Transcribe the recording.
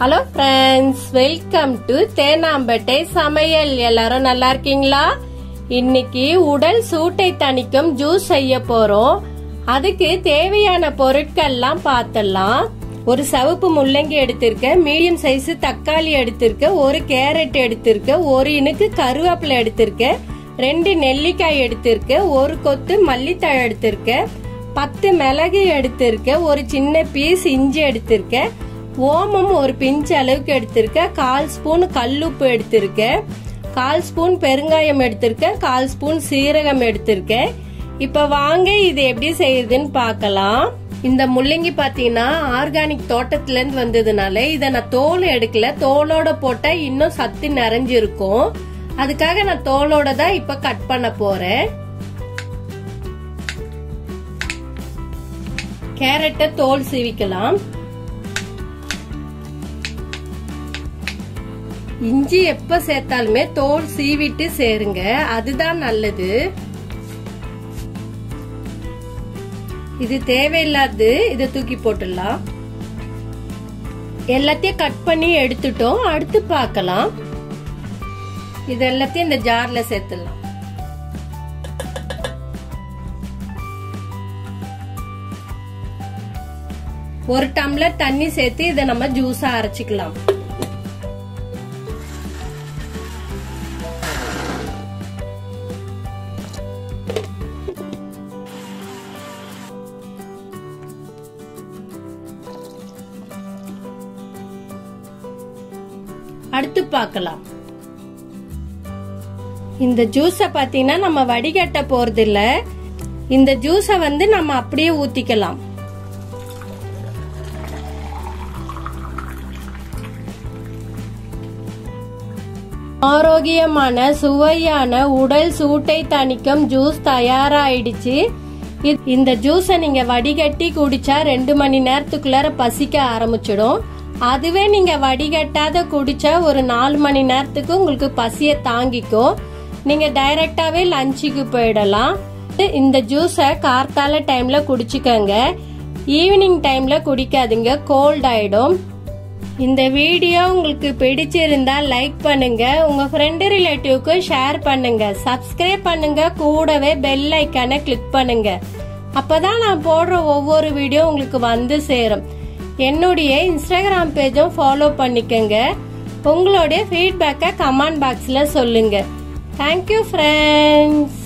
hello friends welcome to Teynampet சமையல் எல்லாரும் நல்லா இருக்கீங்களா இன்னைக்கு உடல் சூட்டை தணிக்கும் ஜூஸ் செய்ய போறோம் அதுக்கு தேவையான பொருட்கள்லாம் பார்த்தலாம் ஒரு சவுப்பு முள்ளங்கி எடுத்திருக்கேன் மீடியம் சைஸ் தக்காளி எடுத்திருக்கேன் ஒரு கேரட் எடுத்திருக்கேன் ஒரு இனுக்கு கருவேப்பிலை எடுத்திருக்கேன் ரெண்டு நெல்லிக்காய் எடுத்திருக்கேன் ஒரு கொத்து மல்லித்தழை எடுத்திருக்கேன் பத்து மிளகு எடுத்திருக்கேன் ஒரு சின்ன பீஸ் இஞ்சி எடுத்திருக்கேன் ஓமம் ஒரு பிஞ்சு அளவுக்கு எடுத்திருக்கேன் கால் ஸ்பூன் கல்லுப்பு எடுத்திருக்கேன் கால் ஸ்பூன் பெருங்காயம் எடுத்திருக்கேன் கால் ஸ்பூன் சீரகம் எடுத்திருக்கேன் இப்ப வாங்க இது எப்படி செய்யுதுன்னு பார்க்கலாம் இந்த முள்ளங்கி பாத்தீங்கன்னா ஆர்கானிக் தோட்டத்துல இருந்து வந்ததுனால இத நான் தோல் எடுக்கல தோலோட போட்டா இன்னும் சத்து நிறைஞ்சிருக்கும் அதுக்காக நான் தோலோட தான் இப்ப கட் பண்ண போறேன் கேரட்டை தோல் சீவிக்கலாம் இஞ்சி எப்ப சேர்த்தாலுமே தோல் சீவிட்டு சேருங்க அதுதான் நல்லது இது தேவையில்லாது இதை தூக்கி போட்டுடலாம் எல்லாத்தையும் கட் பண்ணி எடுத்துட்டோம் அடுத்து பார்க்கலாம் இது எல்லாத்தையும் இந்த ஜார்ல சேர்த்துடலாம் ஒரு டம்ளர் தண்ணி சேர்த்து இதை நம்ம ஜூஸா அரைச்சிக்கலாம் அடுத்து பார்க்கலாம் இந்த ஜூஸ பாத்தீங்கன்னா நம்ம வடிகட்ட போறது இல்ல இந்த ஜூஸ வந்து நம்ம அப்படியே ஊத்திக்கலாம் ஆரோக்கியமான சுவையான உடல் சூட்டை தணிக்கும் ஜூஸ் தயாராயிடுச்சு இந்த ஜூஸை நீங்க வடிகட்டி குடிச்சா ரெண்டு மணி நேரத்துக்குள்ளார பசிக்க ஆரம்பிச்சிடும் அதுவே நீங்க வடிகட்டாத குடிச்சா ஒரு நாலு மணி நேரத்துக்கு உங்களுக்கு பசிய தாங்கிக்கும் நீங்க டைரக்டாவே லஞ்சுக்கு போயிடலாம் இந்த ஜூஸை கார்த்தால டைம்ல குடிச்சுக்கோங்க ஈவினிங் டைம்ல குடிக்காதீங்க கோல்ட் ஆயிடும் இந்த வீடியோ உங்களுக்கு பிடிச்சிருந்தா லைக் பண்ணுங்க உங்க ஃப்ரெண்டு ரிலேட்டிவ்க்கு ஷேர் பண்ணுங்க சப்ஸ்கிரைப் பண்ணுங்க கூடவே பெல் ஐக்கானை கிளிக் பண்ணுங்க அப்பதான் நான் போடுற ஒவ்வொரு வீடியோ உங்களுக்கு வந்து சேரும் என்னுடைய இன்ஸ்டாகிராம் பேஜும் ஃபாலோ பண்ணிக்கங்க உங்களுடைய ஃபீட்பேக்கை கமெண்ட் பாக்ஸில் சொல்லுங்க தேங்க்யூ ஃப்ரெண்ட்ஸ்